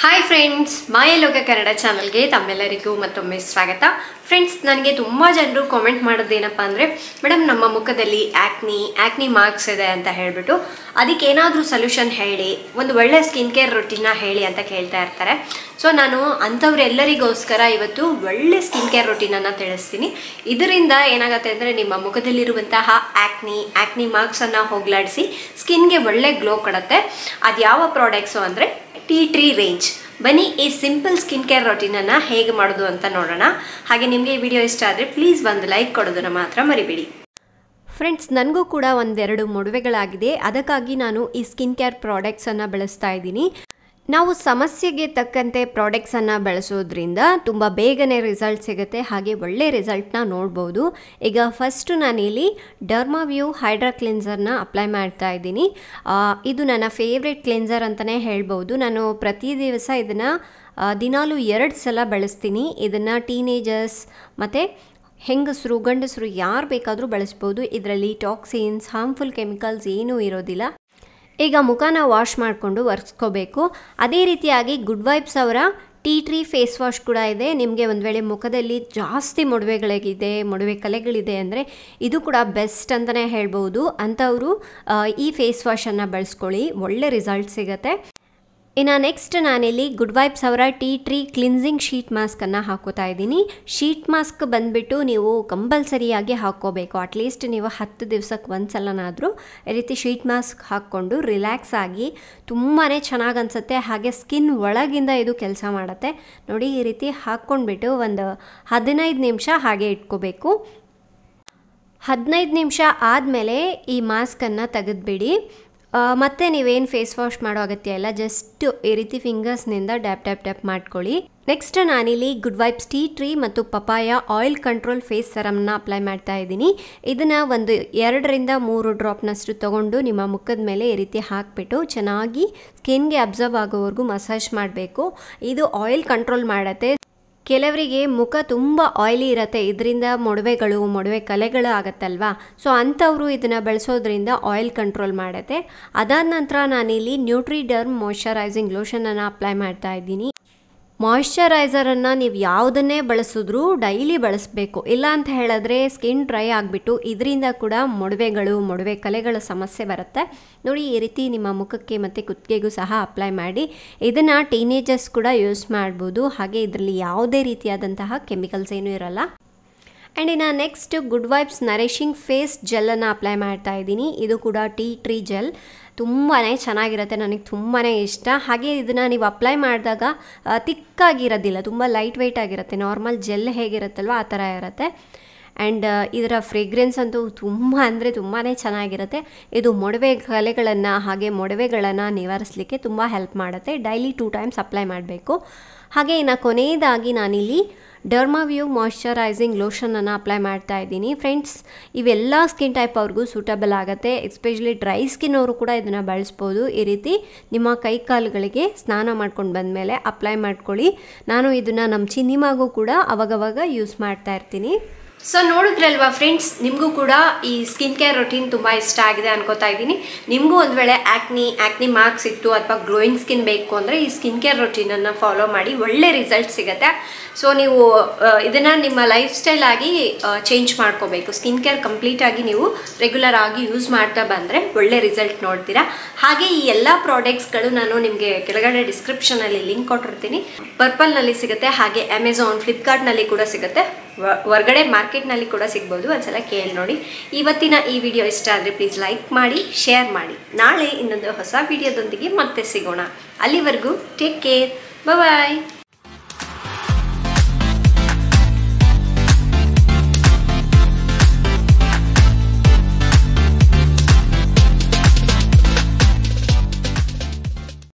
hi friends ಮಾಯಲೋಕ Kannada ಚಾನಲ್ಗೆ ತಮ್ಮೆಲ್ಲರಿಗೂ ಮತ್ತೊಮ್ಮೆ ಸ್ವಾಗತ ಫ್ರೆಂಡ್ಸ್ ನನಗೆ ತುಂಬ ಜನರು ಕಾಮೆಂಟ್ ಮಾಡೋದೇನಪ್ಪ ಅಂದರೆ ಮೇಡಮ್ ನಮ್ಮ ಮುಖದಲ್ಲಿ ಆ್ಯಕ್ನಿ ಆ್ಯಕ್ನಿ ಮಾರ್ಕ್ಸ್ ಇದೆ ಅಂತ ಹೇಳಿಬಿಟ್ಟು ಅದಕ್ಕೆ ಏನಾದರೂ ಸೊಲ್ಯೂಷನ್ ಹೇಳಿ ಒಂದು ಒಳ್ಳೆ ಸ್ಕಿನ್ ಕೇರ್ ರೊಟೀನ ಹೇಳಿ ಅಂತ ಕೇಳ್ತಾ ಇರ್ತಾರೆ ಸೊ ನಾನು ಅಂಥವ್ರೆಲ್ಲರಿಗೋಸ್ಕರ ಇವತ್ತು ಒಳ್ಳೆ ಸ್ಕಿನ್ ಕೇರ್ ರೊಟೀನನ್ನು ತಿಳಿಸ್ತೀನಿ ಇದರಿಂದ ಏನಾಗುತ್ತೆ ಅಂದರೆ ನಿಮ್ಮ ಮುಖದಲ್ಲಿರುವಂತಹ ಆ್ಯಕ್ನಿ ಆ್ಯಕ್ನಿ ಮಾರ್ಕ್ಸನ್ನು ಹೋಗಲಾಡಿಸಿ ಸ್ಕಿನ್ಗೆ ಒಳ್ಳೆ ಗ್ಲೋ ಕೊಡುತ್ತೆ ಅದು ಯಾವ ಪ್ರಾಡಕ್ಟ್ಸು ಅಂದರೆ ಟೀ ಟ್ರೀ ರೇಂಜ್ ಬನ್ನಿ ಈ ಸಿಂಪಲ್ ಸ್ಕಿನ್ ಕೇರ್ ರೊಟೀನನ್ನು ಹೇಗೆ ಮಾಡೋದು ಅಂತ ನೋಡೋಣ ಹಾಗೆ ನಿಮಗೆ ಈ ವಿಡಿಯೋ ಇಷ್ಟ ಆದರೆ ಪ್ಲೀಸ್ ಒಂದು ಲೈಕ್ ಕೊಡೋದನ್ನು ಮಾತ್ರ ಮರಿಬೇಡಿ ಫ್ರೆಂಡ್ಸ್ ನನಗೂ ಕೂಡ ಒಂದೆರಡು ಮೊಡವೆಗಳಾಗಿದೆ ಅದಕ್ಕಾಗಿ ನಾನು ಈ ಸ್ಕಿನ್ ಕೇರ್ ಪ್ರಾಡಕ್ಟ್ಸನ್ನು ಬಳಸ್ತಾ ಇದ್ದೀನಿ ನಾವು ಸಮಸ್ಯೆಗೆ ತಕ್ಕಂತೆ ಪ್ರಾಡಕ್ಟ್ಸನ್ನು ಬಳಸೋದ್ರಿಂದ ತುಂಬ ಬೇಗನೆ ರಿಸಲ್ಟ್ ಸಿಗುತ್ತೆ ಹಾಗೆ ಒಳ್ಳೆ ರಿಸಲ್ಟ್ನ ನೋಡ್ಬೋದು ಈಗ ಫಸ್ಟು ನಾನಿಲ್ಲಿ ಡರ್ಮಾವ್ಯೂ ಹೈಡ್ರಾ ಕ್ಲಿನ್ಸರ್ನ ಅಪ್ಲೈ ಮಾಡ್ತಾ ಇದ್ದೀನಿ ಆ, ಇದು ನನ್ನ ಫೇವ್ರೆಟ್ ಕ್ಲಿನ್ಸರ್ ಅಂತಲೇ ಹೇಳ್ಬೋದು ನಾನು ಪ್ರತಿ ದಿವಸ ಇದನ್ನು ದಿನಾಲೂ ಎರಡು ಸಲ ಬಳಸ್ತೀನಿ ಇದನ್ನು ಟೀನೇಜರ್ಸ್ ಮತ್ತು ಹೆಂಗಸರು ಗಂಡಸರು ಯಾರು ಬೇಕಾದರೂ ಬಳಸ್ಬೋದು ಇದರಲ್ಲಿ ಟಾಕ್ಸಿನ್ಸ್ ಹಾರ್ಮ್ಫುಲ್ ಕೆಮಿಕಲ್ಸ್ ಏನೂ ಇರೋದಿಲ್ಲ ಈಗ ಮುಖನ ವಾಶ್ ಮಾಡಿಕೊಂಡು ಒರೆಸ್ಕೋಬೇಕು ಅದೇ ರೀತಿಯಾಗಿ ಗುಡ್ ವೈಬ್ಸ್ ಅವರ ಟೀ ಟ್ರೀ ಫೇಸ್ ವಾಶ್ ಕೂಡ ಇದೆ ನಿಮಗೆ ಒಂದು ವೇಳೆ ಮುಖದಲ್ಲಿ ಜಾಸ್ತಿ ಮೊಡವೆಗಳಿಗಿದೆ ಮೊಡವೆ ಕಲೆಗಳಿದೆ ಅಂದರೆ ಇದು ಕೂಡ ಬೆಸ್ಟ್ ಅಂತಲೇ ಹೇಳ್ಬೋದು ಅಂಥವರು ಆ, ಈ ಫೇಸ್ ವಾಶನ್ನು ಬಳಸ್ಕೊಳ್ಳಿ ಒಳ್ಳೆ ರಿಸಲ್ಟ್ ಸಿಗುತ್ತೆ ಇನ್ನು ನೆಕ್ಸ್ಟ್ ನಾನಿಲ್ಲಿ ಗುಡ್ ವೈಬ್ಸ್ ಅವರ ಟೀ ಟ್ರೀ ಕ್ಲಿನ್ಸಿಂಗ್ ಶೀಟ್ ಮಾಸ್ಕನ್ನು ಹಾಕೋತಾ ಇದ್ದೀನಿ ಶೀಟ್ ಮಾಸ್ಕ್ ಬಂದುಬಿಟ್ಟು ನೀವು ಕಂಪಲ್ಸರಿಯಾಗಿ ಹಾಕ್ಕೋಬೇಕು ಅಟ್ಲೀಸ್ಟ್ ನೀವು ಹತ್ತು ದಿವ್ಸಕ್ಕೆ ಒಂದು ಸಲನಾದರೂ ಈ ರೀತಿ ಶೀಟ್ ಮಾಸ್ಕ್ ಹಾಕ್ಕೊಂಡು ರಿಲ್ಯಾಕ್ಸ್ ಆಗಿ ತುಂಬಾ ಚೆನ್ನಾಗಿ ಅನಿಸುತ್ತೆ ಹಾಗೆ ಸ್ಕಿನ್ ಒಳಗಿಂದ ಇದು ಕೆಲಸ ಮಾಡುತ್ತೆ ನೋಡಿ ಈ ರೀತಿ ಹಾಕ್ಕೊಂಡ್ಬಿಟ್ಟು ಒಂದು ಹದಿನೈದು ನಿಮಿಷ ಹಾಗೆ ಇಟ್ಕೋಬೇಕು ಹದಿನೈದು ನಿಮಿಷ ಆದಮೇಲೆ ಈ ಮಾಸ್ಕನ್ನು ತೆಗೆದುಬಿಡಿ ಮತ್ತೆ ನೀವೇನು ಫೇಸ್ ವಾಶ್ ಮಾಡೋ ಅಗತ್ಯ ಇಲ್ಲ ಜಸ್ಟ್ ಈ ರೀತಿ ಫಿಂಗರ್ಸ್ನಿಂದ ಡ್ಯಾಪ್ ಡ್ಯಾಪ್ ಡ್ಯಾಪ್ ಮಾಡ್ಕೊಳ್ಳಿ ನೆಕ್ಸ್ಟ್ ನಾನಿಲ್ಲಿ ಗುಡ್ ವೈಬ್ಸ್ ಟೀ ಟ್ರೀ ಮತ್ತು ಪಪಾಯ ಆಯಿಲ್ ಕಂಟ್ರೋಲ್ ಫೇಸ್ ಸರಮ್ನ ಅಪ್ಲೈ ಮಾಡ್ತಾ ಇದ್ದೀನಿ ಇದನ್ನು ಒಂದು ಎರಡರಿಂದ ಮೂರು ಡ್ರಾಪ್ನಷ್ಟು ತೊಗೊಂಡು ನಿಮ್ಮ ಮುಖದ ಮೇಲೆ ಈ ರೀತಿ ಹಾಕಿಬಿಟ್ಟು ಚೆನ್ನಾಗಿ ಸ್ಕಿನ್ಗೆ ಅಬ್ಸರ್ವ್ ಆಗೋವರೆಗೂ ಮಸಾಜ್ ಮಾಡಬೇಕು ಇದು ಆಯಿಲ್ ಕಂಟ್ರೋಲ್ ಮಾಡುತ್ತೆ ಕೆಲವರಿಗೆ ಮುಖ ತುಂಬ ಆಯ್ಲಿ ಇರುತ್ತೆ ಇದರಿಂದ ಮೊಡವೆಗಳು ಮೊಡವೆ ಕಲೆಗಳು ಆಗುತ್ತಲ್ವಾ ಸೊ ಅಂಥವರು ಇದನ್ನು ಬಳಸೋದ್ರಿಂದ ಆಯಿಲ್ ಕಂಟ್ರೋಲ್ ಮಾಡುತ್ತೆ ಅದಾದ ನಂತರ ನಾನಿಲ್ಲಿ ನ್ಯೂಟ್ರಿಡರ್ಮ್ ಮಾಯ್ಶ್ಚರೈಸಿಂಗ್ ಲೋಷನನ್ನು ಅಪ್ಲೈ ಮಾಡ್ತಾ ಇದ್ದೀನಿ ಮಾಯ್ಶ್ಚರೈಸರನ್ನು ನೀವು ಯಾವುದನ್ನೇ ಬಳಸಿದ್ರೂ ಡೈಲಿ ಬಳಸಬೇಕು ಇಲ್ಲ ಅಂತ ಹೇಳಿದ್ರೆ ಸ್ಕಿನ್ ಡ್ರೈ ಆಗಿಬಿಟ್ಟು ಇದರಿಂದ ಕೂಡ ಮೊಡವೆಗಳು ಮೊಡವೆ ಕಲೆಗಳ ಸಮಸ್ಯೆ ಬರುತ್ತೆ ನೋಡಿ ಈ ರೀತಿ ನಿಮ್ಮ ಮುಖಕ್ಕೆ ಮತ್ತು ಕುತ್ತಿಗೆಗೂ ಸಹ ಅಪ್ಲೈ ಮಾಡಿ ಇದನ್ನು ಟೀನೇಜರ್ಸ್ ಕೂಡ ಯೂಸ್ ಮಾಡ್ಬೋದು ಹಾಗೆ ಇದರಲ್ಲಿ ಯಾವುದೇ ರೀತಿಯಾದಂತಹ ಕೆಮಿಕಲ್ಸ್ ಏನೂ ಇರಲ್ಲ ಆ್ಯಂಡ್ ಇನ್ನು next Good Vibes nourishing face ಜೆಲ್ಲನ್ನು ಅಪ್ಲೈ ಮಾಡ್ತಾ ಇದ್ದೀನಿ ಇದು ಕೂಡ ಟೀ ಟ್ರೀ ಜೆಲ್ ತುಂಬಾ ಚೆನ್ನಾಗಿರುತ್ತೆ ನನಗೆ ತುಂಬಾ ಇಷ್ಟ ಹಾಗೆ ಇದನ್ನು ನೀವು ಅಪ್ಲೈ ಮಾಡಿದಾಗ ತಿಕ್ಕಾಗಿರೋದಿಲ್ಲ ತುಂಬ ಲೈಟ್ ವೆಯ್ಟ್ ಆಗಿರುತ್ತೆ ನಾರ್ಮಲ್ ಜೆಲ್ ಹೇಗಿರುತ್ತಲ್ವ ಆ ಥರ ಇರುತ್ತೆ ಆ್ಯಂಡ್ ಇದರ ಫ್ರೇಗ್ರೆನ್ಸ್ ಅಂತೂ ತುಂಬ ಅಂದರೆ ತುಂಬಾ ಚೆನ್ನಾಗಿರುತ್ತೆ ಇದು ಮೊಡವೆ ಕಲೆಗಳನ್ನು ಹಾಗೆ ಮೊಡವೆಗಳನ್ನು ನಿವಾರಿಸಲಿಕ್ಕೆ ತುಂಬ ಹೆಲ್ಪ್ ಮಾಡುತ್ತೆ ಡೈಲಿ ಟೂ ಟೈಮ್ಸ್ ಅಪ್ಲೈ ಮಾಡಬೇಕು ಹಾಗೆ ಇನ್ನು ಕೊನೆಯದಾಗಿ ನಾನಿಲ್ಲಿ ಡರ್ಮಾವ್ಯೂ ಮಾಯ್ಶ್ಚರೈಸಿಂಗ್ ಲೋಷನನ್ನು ಅಪ್ಲೈ ಮಾಡ್ತಾ ಇದ್ದೀನಿ ಫ್ರೆಂಡ್ಸ್ ಇವೆಲ್ಲ ಸ್ಕಿನ್ ಟೈಪ್ ಅವ್ರಿಗೂ ಸೂಟಬಲ್ ಆಗುತ್ತೆ ಎಸ್ಪೆಷಲಿ ಡ್ರೈ ಸ್ಕಿನ್ ಅವರು ಕೂಡ ಇದನ್ನು ಬಳಸ್ಬೋದು ಈ ರೀತಿ ನಿಮ್ಮ ಕೈ ಕಾಲುಗಳಿಗೆ ಸ್ನಾನ ಮಾಡ್ಕೊಂಡು ಬಂದಮೇಲೆ ಅಪ್ಲೈ ಮಾಡ್ಕೊಳ್ಳಿ ನಾನು ಇದನ್ನು ನಮ್ಮ ಚಿನ್ನಿಮಾಗೂ ಕೂಡ ಅವಾಗವಾಗ ಯೂಸ್ ಮಾಡ್ತಾ ಇರ್ತೀನಿ ಸೊ ನೋಡಿದ್ರಲ್ವಾ ಫ್ರೆಂಡ್ಸ್ ನಿಮಗೂ ಕೂಡ ಈ ಸ್ಕಿನ್ ಕೇರ್ ರೊಟೀನ್ ತುಂಬ ಇಷ್ಟ ಆಗಿದೆ ಅನ್ಕೋತಾ ಇದ್ದೀನಿ ನಿಮಗೂ ಒಂದು ವೇಳೆ ಆ್ಯಕ್ನಿ ಆ್ಯಕ್ನಿ ಮಾರ್ಕ್ಸ್ ಇತ್ತು ಅಥವಾ ಗ್ಲೋಯಿಂಗ್ ಸ್ಕಿನ್ ಬೇಕು ಅಂದರೆ ಈ ಸ್ಕಿನ್ ಕೇರ್ ರೊಟೀನನ್ನು ಫಾಲೋ ಮಾಡಿ ಒಳ್ಳೆ ರಿಸಲ್ಟ್ ಸಿಗುತ್ತೆ ಸೊ ನೀವು ಇದನ್ನು ನಿಮ್ಮ ಲೈಫ್ ಸ್ಟೈಲ್ ಆಗಿ ಚೇಂಜ್ ಮಾಡ್ಕೋಬೇಕು ಸ್ಕಿನ್ ಕೇರ್ ಕಂಪ್ಲೀಟ್ ಆಗಿ ನೀವು ರೆಗ್ಯುಲರ್ ಆಗಿ ಯೂಸ್ ಮಾಡ್ತಾ ಬಂದರೆ ಒಳ್ಳೆ ರಿಸಲ್ಟ್ ನೋಡ್ತೀರಾ ಹಾಗೆ ಈ ಎಲ್ಲ ಪ್ರಾಡಕ್ಟ್ಸ್ಗಳು ನಾನು ನಿಮಗೆ ಕೆಳಗಡೆ ಡಿಸ್ಕ್ರಿಪ್ಷನಲ್ಲಿ ಲಿಂಕ್ ಕೊಟ್ಟಿರ್ತೀನಿ ಪರ್ಪಲ್ನಲ್ಲಿ ಸಿಗುತ್ತೆ ಹಾಗೆ ಅಮೆಝಾನ್ ಫ್ಲಿಪ್ಕಾರ್ಟ್ನಲ್ಲಿ ಕೂಡ ಸಿಗುತ್ತೆ ವ- ಹೊರ್ಗಡೆ ಮಾರ್ಕೆಟ್ನಲ್ಲಿ ಕೂಡ ಸಿಗ್ಬೋದು ಒಂದ್ಸಲ ಕೇಳಿ ನೋಡಿ ಇವತ್ತಿನ ಈ ವಿಡಿಯೋ ಇಷ್ಟ ಆದರೆ ಪ್ಲೀಸ್ ಲೈಕ್ ಮಾಡಿ ಶೇರ್ ಮಾಡಿ ನಾಳೆ ಇನ್ನೊಂದು ಹೊಸ ವಿಡಿಯೋದೊಂದಿಗೆ ಮತ್ತೆ ಸಿಗೋಣ ಅಲ್ಲಿವರೆಗೂ ಟೇಕ್ ಕೇರ್ ಬಾಯ್